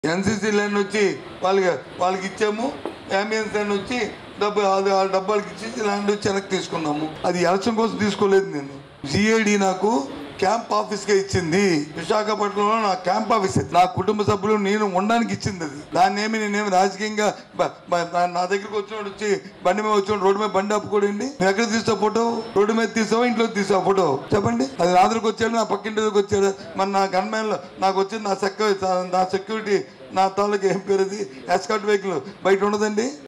NCC land వచ్చి వాళ్ళకి వాళ్ళకి ఇచ్చాము అంబియన్స్ ల్యాండ్ వచ్చి డబ్బు అది ఆ డబ్బాలకి ఇచ్చి ల్యాండ్ వచ్చి వెనక్కి తీసుకున్నాము అది ఎలక్షన్ కోసం తీసుకోలేదు నేను సిఐడి నాకు క్యాంప్ ఆఫీస్గా ఇచ్చింది విశాఖపట్నంలో నా క్యాంప్ ఆఫీస్ నా కుటుంబ సభ్యులు నేను ఉండడానికి ఇచ్చింది అది దాన్ని ఏమి నేనేమి రాజకీయంగా బ- బ- నా- నా దగ్గరికి వచ్చినోడు వచ్చి బండి మీద వచ్చిన రోడ్డు మీద బండి ఆపుకోడండి నువ్వు ఎక్కడ తీసావు ఫోటో రోడ్డు మీద తీసావా ఇంట్లో తీసావు ఫోటో చెప్పండి అది నా దగ్గరకు వచ్చాడు నా పక్కింటి దగ్గరకు వచ్చాడు మరి నా గన్మ్యాన్లో నాకు వచ్చింది నా సెక్యూరిటీ నా సెక్యూరిటీ నా తాలూకు ఏం పేరు అది ఎస్కాట్ వెహికల్ బయట ఉండదండి